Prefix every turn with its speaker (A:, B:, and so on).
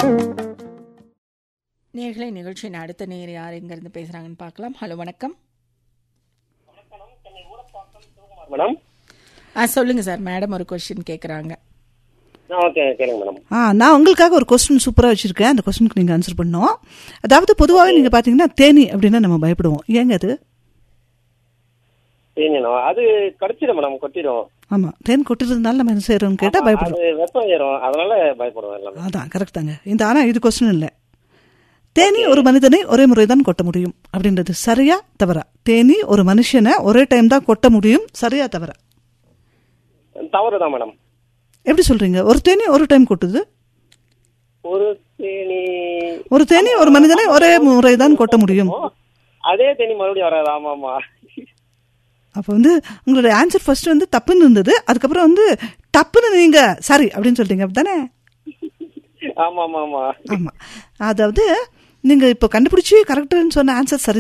A: நேர்களை நிகழ்ச்சியின் அடுத்த நேர் யார் எங்கேருந்து பேசுகிறாங்கன்னு பார்க்கலாம் ஹலோ வணக்கம்
B: மேடம்
A: ஆ சொல்லுங்கள் சார் மேடம் ஒரு கொஸ்டின் கேட்குறாங்க
B: ஆ ஓகே கேளுங்க மேடம்
C: ஆ நான் உங்களுக்காக ஒரு கொஸ்டின் சூப்பராக வச்சுருக்கேன் அந்த கொஸ்டினுக்கு நீங்கள் ஆன்சர் பண்ணணும் அதாவது பொதுவாகவே நீங்கள் பார்த்தீங்கன்னா தேனி அப்படின்னா நம்ம பயப்படுவோம் ஏங்க அது
B: தேனியணும் அது கடிச்சிடும் மேடம் கொட்டிடும்
C: ஆமாம் தேன் கொட்டிருந்தனால நம்ம என்ன செய்கிறோம்னு கேட்டால்
B: அது
C: பயப்படுவோம்
B: வெப்பம் ஏறும் அதனால பயப்படுவோம் எல்லாமே
C: அதான் கரெக்ட் தாங்க இந்த ஆனால் இது கொஸ்டின் இல்லை தேனி ஒரு மனிதனை ஒரே முறை தான் கொட்ட முடியும் அப்படின்றது சரியா தவறா தேனி ஒரு மனுஷனை ஒரே டைம் தான் கொட்ட முடியும் சரியா தவறா
B: தவறு தான் மேடம்
C: எப்படி சொல்றீங்க ஒரு தேனி ஒரு டைம் கொட்டுது
B: ஒரு தேனி
C: ஒரு தேனி ஒரு மனிதனை ஒரே முறை தான் கொட்ட முடியும்
B: அதே தேனி மறுபடியும் வராது ஆமா ஆமா
C: அப்போ வந்து உங்களுடைய ஆன்சர் ஃபர்ஸ்ட் வந்து தப்புன்னு இருந்தது அதுக்கப்புறம் வந்து டப்புன்னு நீங்க சாரி அப்படின்னு சொல்லிட்டீங்க அப்படித்தானே
B: ஆமா ஆமா ஆமா
C: ஆமா அதாவது நீங்க இப்போ கண்டுபிடிச்சி கரெக்டுன்னு சொன்ன ஆன்சர் சரி